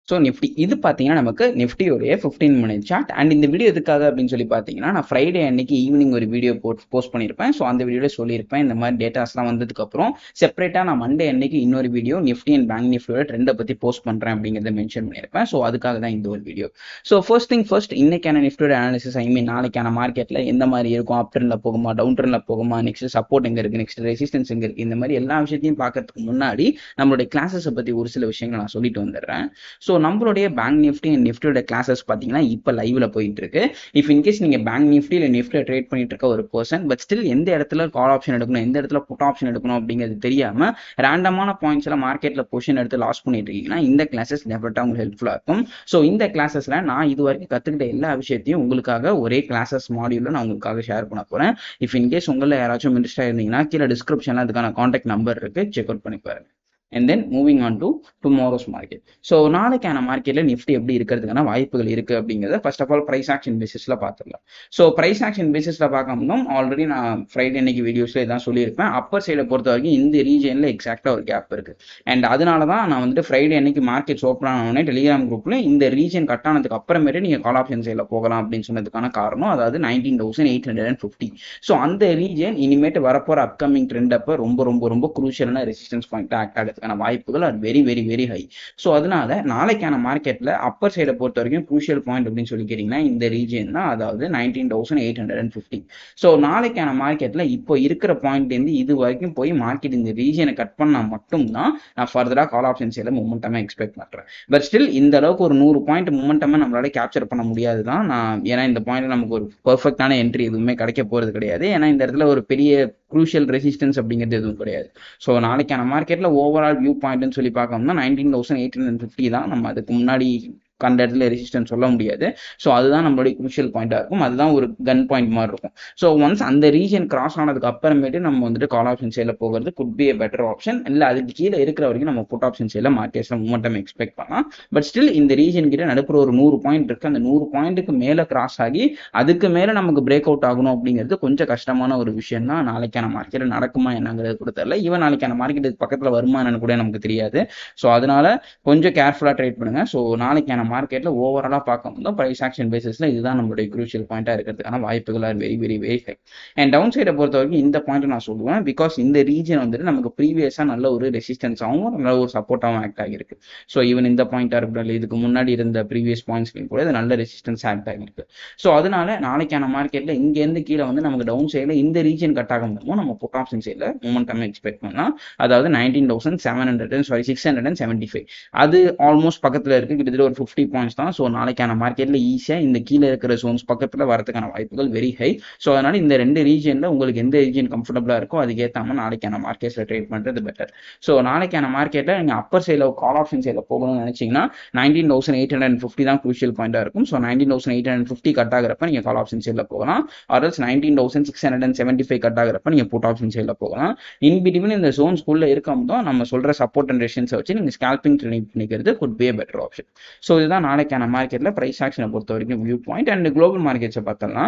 so Nifty இது பார்த்தீங்கன்னா நமக்கு நிஃப்டியோடைய ஃபிஃப்டீன் மினிட் சார்ட் அண்ட் இந்த வீடியோ எதுக்காக அப்படின்னு சொல்லி பார்த்தீங்கன்னா நான் ஃப்ரைடே அன்னைக்கு ஈவினிங் ஒரு வீடியோ போட் போஸ்ட் பண்ணியிருப்பேன் ஸோ அந்த வீடியோவில் சொல்லியிருப்பேன் இந்த மாதிரி டேட்டாஸ்லாம் வந்ததுக்கப்புறம் செப்பரேட்டாக நான் மண்டே அன்னைக்கு இன்னொரு வீடியோ நிஃப்டி அண்ட் பேங்க் நிஃப்டியோட ட்ரெண்டை பற்றி போஸ்ட் பண்ணுறேன் அப்படிங்கிறத மென்ஷன் பண்ணியிருப்பேன் ஸோ அதுக்காக தான் இந்த ஒரு video so first thing first இன்னைக்கான நிஃப்டியோட அனாலிசிஸ் ஐ மீன் நாளைக்கான மார்க்கெட்டில் எந்த மாதிரி இருக்கும் அப் ட்ரெண்டில் போகுமா டவுன் ட்ரெண்டில் போகுமா நெக்ஸ்ட் சப்போர்ட் எங்கே இருக்குது நெக்ஸ்ட் ரெசிஸ்டன்ஸ் எங்கே இருக்குது இந்த மாதிரி எல்லா விஷயத்தையும் பார்க்கறதுக்கு முன்னாடி நம்மளுடைய கிளாஸஸை பற்றி ஒரு சில விஷயங்கள் நான் சொல்லிட்டு வந்துடுறேன் ஸோ நம்மளுடைய பேங்க் நிஃப்டி அண்ட் நிஃப்டியோட கிளாஸஸ் பார்த்தீங்கன்னா இப்போ லைவ்ல போயிட்டு இருக்கு இஃப் இன்கேஸ் நீங்க பேங்க் நிஃப்டி இல்லை நிஃப்டியில் ட்ரேட் பண்ணிட்டு இருக்க ஒரு பர்சன் பட் ஸ்டில் எந்த இடத்துல கால் ஆப்ஷன் எடுக்கணும் எந்த இடத்துல புட் ஆப்ஷன் எடுக்கணும் அப்படிங்கிறது தெரியாம ரேண்டமான பாயிண்ட்ஸ் எல்லாம் மார்க்கெட்ல பொசிஷன் எடுத்து லாஸ் பண்ணிட்டு இருக்கீங்கன்னா இந்த கிளாஸஸ் டெஃபினட்டா உங்களுக்கு ஹெல்ப்ஃபுல்லா இருக்கும் ஸோ இந்த கிளாஸஸ்ல நான் இது வரைக்கும் கத்துக்கிட்ட எல்லா விஷயத்தையும் உங்களுக்காக ஒரே கிளாஸஸ் மாடியூல்ல நான் உங்களுக்காக ஷேர் பண்ண போறேன் இஃப் இன்கேஸ் உங்களில் யாராச்சும் இன்ட்ரெஸ்டா இருந்தீங்கன்னா கீழே டிஸ்கிரிப்ஷன்ல அதுக்கான கான்டாக்ட் நம்பர் இருக்கு செக் அவுட் பண்ணி பாருங்க and then moving on to tomorrow's market so நாளைக்கான மார்க்கெட்டில் நிஃப்டி எப்படி இருக்கிறதுக்கான வாய்ப்புகள் இருக்கு அப்படிங்கிறத first of all price action பேசிஸில் பார்த்துடலாம் ஸோ ப்ரைஸ் ஆக்ஷன் பேசிஸில் பார்க்கணும் ஆல்ரெடி நான் ஃப்ரைடே இன்னைக்கு வீடியோஸில் இதான் சொல்லியிருப்பேன் அப்பர் சைடை பொறுத்த வரைக்கும் இந்த ரீஜனில் எக்ஸாக்டாக ஒரு கேப் இருக்கு அண்ட் அதனால தான் நான் வந்துட்டு ஃப்ரைடே அன்னைக்கு மார்க்கெட்ஸ் ஓப்பன் ஆனோடனே டெலிகிராம் குரூப்ல இந்த ரீஜன் கட் ஆனதுக்கு அப்புறமேட்டு நீங்கள் கால் ஆப்ஷன் சைடில் போகலாம் அப்படின்னு சொன்னதுக்கான காரணம் அதாவது nineteen thousand eight hundred and fifty so அந்த ரீஜன் இனிமேட்டு வரப்போகிற அப்கமிங் ட்ரெண்ட் அப்போ ரொம்ப ரொம்ப ரொம்ப குரூஷியலான ரெசிஸ்டன்ஸ் பாயிண்ட் ஆக்ட் ஆகிறதுக்கான வாய்ப்புகள் are very very very high so அதனால நாளைக்கான மார்க்கெட்டில் அப்பர் சைடை பொறுத்த வரைக்கும் குரூஷியல் பாயிண்ட் அப்படின்னு சொல்லி கேட்டிங்கன்னா இந்த ரீஜன் தான் அதாவது nineteen thousand eight hundred and fifty so நாளைக்கான மார்க்கெட்டில் இப்போ இருக்கிற பாயிண்ட்லேருந்து இது வரைக்கும் போய் மார்க்கெட் இந்த ரீஜனை கட் பண்ணால் மட்டும்தான் நான் ஃபர்தராக கால் ஆப்ஷன் சைடில் மூமெண்டமாக எக்ஸ்பெக்ட் பண்ணுறேன் பட் ஸ்டில் இந்த அளவுக்கு ஒரு நூறு பாயிண்ட் மூமெண்டமாக நம்மளால கேப்சர் பண்ண முடியாது தான் நான் ஏன்னா இந்த பாயிண்ட் நமக்கு ஒரு பர்ஃபெக்டான என்ட்ரி எதுவுமே கிடைக்க போகிறது கிடையாது ஏன்னா இந்த இடத்துல ஒரு பெரிய குரூஷியல் ரெசிஸ்டன்ஸ் அப்படிங்கிறது எதுவும் கிடையாது ஸோ நாளைக்கான மார்க்கெட்டில் ஓவரால் வியூ பாயிண்ட்னு சொல்லி பார்க்கணும்னா nineteen thousand eight hundred fifty தான் நம்ம அதுக்கு முன்னாடி கண்ட இடத்துல ரெசிஸ்டன்ஸ் சொல்ல முடியாது ஸோ அதுதான் நம்மளுடைய குரூஷியல் பாயிண்டாக இருக்கும் அதுதான் ஒரு கன் பாயிண்ட் மாதிரி இருக்கும் ஸோ ஒன்ஸ் அந்த ரீஜன் கிராஸ் ஆனதுக்கு அப்புறமேட்டு நம்ம வந்துட்டு கால் ஆப்ஷன் சைடில் போகிறது could be a better option இல்லை அதுக்கு கீழே இருக்கிற வரைக்கும் நம்ம புட் ஆப்ஷன் சைடில் மார்க்கெட்ஸில் மூமெண்டம் எக்ஸ்பெக்ட் பண்ணலாம் பட் ஸ்டில் இந்த ரீஜன் கிட்ட நடுப்புற ஒரு நூறு பாயிண்ட் இருக்கு அந்த நூறு பாயிண்ட்டுக்கு மேலே கிராஸ் ஆகி அதுக்கு மேலே நமக்கு பிரேக் அவுட் ஆகணும் அப்படிங்கிறது கொஞ்சம் கஷ்டமான ஒரு விஷயம் தான் நாளைக்கான மார்க்கெட் நடக்குமா என்னங்கிறது கூட தெரியல ஈவன் நாளைக்கான மார்க்கெட் பக்கத்தில் வருமா என்னன்னு கூட நமக்கு தெரியாது ஸோ அதனால கொஞ்சம் கேர்ஃபுல்லாக ட்ரேட் பண்ணுங்க ஸோ நாளைக்கான மார்க்கெட்டில் ஓவராலாக பார்க்கும்போது ப்ரைஸ் ஆக்ஷன் பேசிஸில் இதுதான் நம்மளுடைய குரூஷியல் பாயிண்டாக இருக்கிறதுக்கான வாய்ப்புகள் are very very very high and down சைடை பொறுத்த வரைக்கும் இந்த பாயிண்ட் நான் சொல்லுவேன் பிகாஸ் இந்த ரீஜன் வந்துட்டு நமக்கு ப்ரீவியஸாக நல்ல ஒரு ரெசிஸ்டன்ஸாகவும் நல்ல ஒரு சப்போர்ட்டாகவும் ஆக்ட் ஆகிருக்கு ஸோ ஈவன் இந்த பாயிண்டாக இருக்கட்டும் இல்லை இதுக்கு முன்னாடி இருந்த ப்ரீவியஸ் பாயிண்ட்ஸ்லையும் கூட இது நல்ல ரெசிஸ்டன்ஸ் ஆக்ட் ஆகிருக்கு ஸோ அதனால நாளைக்கான மார்க்கெட்டில் இங்கேருந்து கீழே வந்து நமக்கு டவுன் சைடில் இந்த ரீஜன் கட் ஆகும் நம்ம புட் ஆப்ஷன் சைடில் மூமெண்டம் எக்ஸ்பெக்ட் பண்ணலாம் அதாவது nineteen thousand seven hundred sorry six hundred and seventy five அது ஆல்மோஸ்ட் பக்கத்தில் இருக்குது கிட்டத்தட்ட ஒரு ஃபிஃப்டி பாயிண்ட்ஸ் தான் ஸோ நாளைக்கான மார்க்கெட்டில் ஈஸியாக இந்த கீழே இருக்கிற ஜோன்ஸ் பக்கத்தில் வரதுக்கான வாய்ப்புகள் வெரி ஹை ஸோ அதனால் இந்த ரெண்டு ரீஜனில் உங்களுக்கு எந்த ரீஜன் கம்ஃபர்டபுளாக இருக்கோ அதுக்கேற்றாம நாளைக்கான மார்க்கெட்ஸில் ட்ரேட் பண்ணுறது பெட்டர் ஸோ நாளைக்கான மார்க்கெட்டில் நீங்கள் அப்பர் சைடில் கால் ஆப்ஷன் சைடில் போகணும்னு நினச்சிங்கன்னா nineteen thousand eight hundred fifty தான் குரூஷியல் பாயிண்டாக இருக்கும் so nineteen thousand eight hundred fifty cut ஆகிறப்ப நீங்கள் கால் ஆப்ஷன் சைடில் போகலாம் or else nineteen thousand six hundred and seventy five cut ஆகிறப்ப நீங்கள் புட் ஆப்ஷன் சைடில் போகலாம் இன் பிட்வீன் இந்த ஜோன்ஸ்குள்ளே இருக்கோம் நம்ம சொல்கிற சப்போர்ட் அண்ட் ரெஷன்ஸை வச்சு நீங்கள் ஸ்கேல்பிங் ட்ரேடிங் பண்ணிக்கிறது could be better option so இதுதான் நாளைக்கான மார்க்கெட்டில் ப்ரைஸ் ஆக்ஷனை பொறுத்த வரைக்கும் வியூ பாயிண்ட் அண்ட் குளோபல் மார்க்கெட்ஸை பார்த்தோம்னா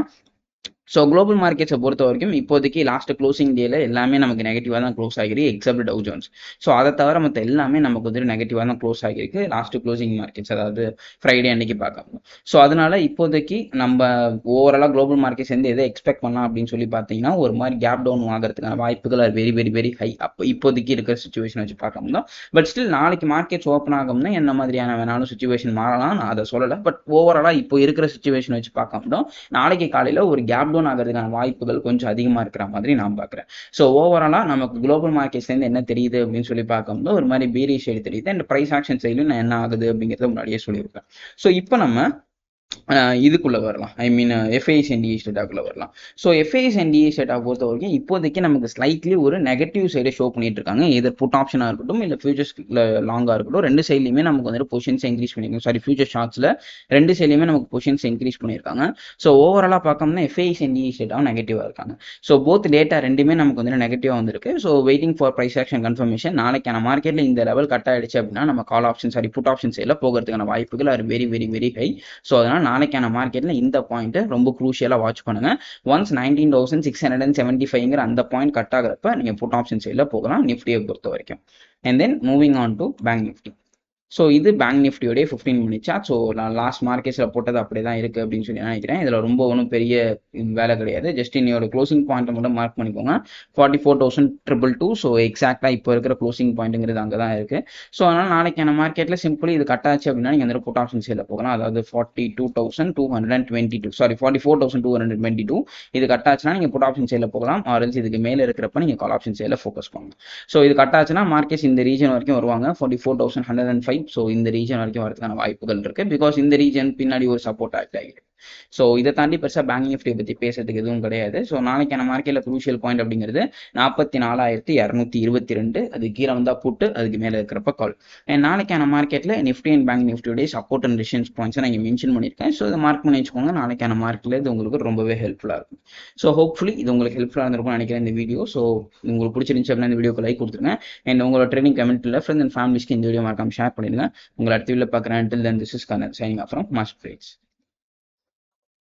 ஸோ குளோபல் மார்க்கெட்ஸை பொறுத்த வரைக்கும் இப்போதைக்கு லாஸ்ட் க்ளோசிங் டேல எல்லாமே நமக்கு நெகட்டிவாக தான் க்ளோஸ் ஆகிருக்கு எக்ஸப்ட் டவு ஜோன்ஸ் ஸோ அதை தவிர மற்ற எல்லாமே நமக்கு வந்துட்டு நெகட்டிவாக தான் க்ளோஸ் ஆகிருக்கு லாஸ்ட் க்ளோசிங் மார்க்கெட்ஸ் அதாவது ஃப்ரைடே அன்னைக்கு பார்க்கணும் ஸோ அதனால இப்போதைக்கு நம்ம ஓவராலாக குளோபல் மார்க்கெட்ஸ் வந்து எதை எக்ஸ்பெக்ட் பண்ணலாம் அப்படின்னு சொல்லி பார்த்தீங்கன்னா ஒரு மாதிரி கேப் டவுன் ஆகிறதுக்கான வாய்ப்புகள் are very very very high அப்போ இப்போதைக்கு இருக்கிற சுச்சுவேஷன் வச்சு பார்க்கணும் பட் ஸ்டில் நாளைக்கு மார்க்கெட்ஸ் ஓப்பன் ஆகும்னா என்ன மாதிரியான வேணாலும் சுச்சுவேஷன் மாறலாம் நான் அதை சொல்லலை பட் ஓவராலாக இப்போ இருக்கிற சுச்சுவேஷன் வச்சு பார்க்கணும் நாளைக்கு காலையில் ஒரு கேப் டவுன் ஆகிறதுக்கான வாய்ப்புகள் கொஞ்சம் அதிகமாக இருக்கிற மாதிரி நான் பார்க்குறேன் ஸோ ஓவராலாக நமக்கு குளோபல் மார்க்கெட்ஸ்லேருந்து என்ன தெரியுது அப்படின்னு சொல்லி பார்க்கும்போது ஒரு மாதிரி பேரி சைடு தெரியுது அண்ட் ப்ரைஸ் ஆக்ஷன் சைட்லையும் நான் என்ன ஆகுது அப்படிங்கிறத முன்னாடியே சொல்லியிருப்பேன் ஸோ இப்போ நம்ம இதுக்குள்ளே வரலாம் ஐ மீன் எஃப்ஐஎஸ் என்டிஏ ஸ்டேட்டாக்குள்ளே வரலாம் ஸோ எஃப்ஐஎஸ் என்டிஏ ஸ்டேட்டா பொறுத்த வரைக்கும் இப்போதைக்கு நமக்கு ஸ்லைட்லி ஒரு நெகட்டிவ் சைடை ஷோ பண்ணிட்டு இருக்காங்க எதர் புட் ஆப்ஷனாக இருக்கட்டும் இல்லை ஃபியூச்சர்ஸ் லாங்காக இருக்கட்டும் ரெண்டு சைட்லையுமே நமக்கு வந்துட்டு பொசிஷன்ஸ் இன்க்ரீஸ் பண்ணியிருக்காங்க சாரி ஃபியூச்சர் ஷார்ட்ஸில் ரெண்டு சைட்லையுமே நமக்கு பொசிஷன்ஸ் இன்க்ரீஸ் பண்ணியிருக்காங்க ஸோ ஓவராலாக பார்க்கணும்னா எஃப்ஐஎஸ் என்டிஏ ஸ்டேட்டாக நெகட்டிவாக இருக்காங்க ஸோ போத் டேட்டா ரெண்டுமே நமக்கு வந்துட்டு நெகட்டிவாக வந்திருக்கு so waiting for price action confirmation நாளைக்கான மார்க்கெட்டில் இந்த லெவல் கட் ஆயிடுச்சு அப்படின்னா நம்ம call option sorry put option சைடில் போகிறதுக்கான வாய்ப்புகள் are very very very high so அதனால் நாளைக்கான மார்க்கெட்டில் இந்த பாயிண்ட்டை ரொம்ப க்ரூஷியலாக வாட்ச் பண்ணுங்க once nineteen thousand six hundred and seventy ஃபைவ்ங்கிற அந்த பாயிண்ட் கட் ஆகிறப்ப நீங்கள் புட் ஆப்ஷன் சைடில் போகலாம் நிஃப்டியை பொறுத்த வரைக்கும் and then moving on to bank Nifty so இது பேங்க் நிஃப்டியோடைய ஃபிஃப்டீன் மினிட் சார்ட் ஸோ நான் லாஸ்ட் மார்க்கெட்ஸில் போட்டது அப்படியே தான் இருக்குது அப்படின்னு சொல்லி நினைக்கிறேன் இதில் ரொம்ப ஒன்றும் பெரிய வேலை கிடையாது ஜஸ்ட் இன்னையோட க்ளோசிங் பாயிண்ட்டை மட்டும் மார்க் பண்ணிக்கோங்க forty four thousand triple two so எக்ஸாக்டாக இப்போ இருக்கிற க்ளோசிங் பாயிண்ட்டுங்கிறது அங்கே தான் இருக்குது ஸோ அதனால் நாளைக்கான மார்க்கெட்டில் சிம்பிளி இது கட் ஆச்சு அப்படின்னா நீங்கள் வந்து புட் ஆப்ஷன் சேலில் போகலாம் அதாவது forty two thousand two hundred and twenty two sorry forty four thousand two hundred twenty two இது கட் ஆச்சுன்னா நீங்கள் புட் ஆப்ஷன் சேலில் போகலாம் ஆரஞ்சு இதுக்கு மேலே இருக்கிறப்ப நீங்கள் கால் ஆப்ஷன் சேலில் ஃபோக்கஸ் பண்ணுங்க ஸோ இது கட் ஆச்சுன்னா மார்க்கெட்ஸ் இந்த ரீஜன் வரைக்கும் வருவாங்க forty four thousand hundred and five so இந்த ரீஜன் வரைக்கும் வரதுக்கான வாய்ப்புகள் இருக்கு பிகாஸ் இந்த ரீஜன் பின்னாடி ஒரு சப்போர்ட் ஆக்ட் ஆகிருக்கு ஸோ இதை தாண்டி பெருசாக பேங்க் நிஃப்டியை பற்றி பேசுறதுக்கு எதுவும் கிடையாது ஸோ நாளைக்கான மார்க்கெட்டில் குரூஷியல் பாயிண்ட் அப்படிங்கிறது நாற்பத்தி நாலாயிரத்தி இரநூத்தி இருபத்தி ரெண்டு அது கீழே வந்தால் புட்டு அதுக்கு மேலே இருக்கிறப்ப கால் அண்ட் நாளைக்கான மார்க்கெட்டில் நிஃப்டி அண்ட் பேங்க் நிஃப்டியோடைய சப்போர்ட் அண்ட் ரெசிஸ்டன்ஸ் பாயிண்ட்ஸ் நான் இங்கே மென்ஷன் பண்ணியிருக்கேன் ஸோ இதை மார்க் பண்ணி வச்சுக்கோங்க நாளைக்கான மார்க்கெட்டில் இது உங்களுக்கு ரொம்பவே ஹெல்ப்ஃபுல்லாக இருக்கும் ஸோ ஹோப்ஃபுல்லி இது உங்களுக்கு ஹெல்ப்ஃபுல்லாக இருந்திருக்கும்னு நினைக்கிறேன் இந்த வீடியோ ஸோ உங்களுக்கு பிடிச்சிருந்துச்சு அப்படின்னா இந்த வீடியோக்கு லைக் கொடுத்துருங்க அண்ட் உங்களோட ட்ரெயினிங் கமெண்ட்டில் ஃப்ரெண்ட் அண்ட் ஃபேமிலிஸ்க்கு இந்த வீடியோ மறக்காம ஷேர் பண்ணிடுங்க உங்களை அடுத்த வீடியோ பார்க்குறேன் till then this is channel signing off from mast plates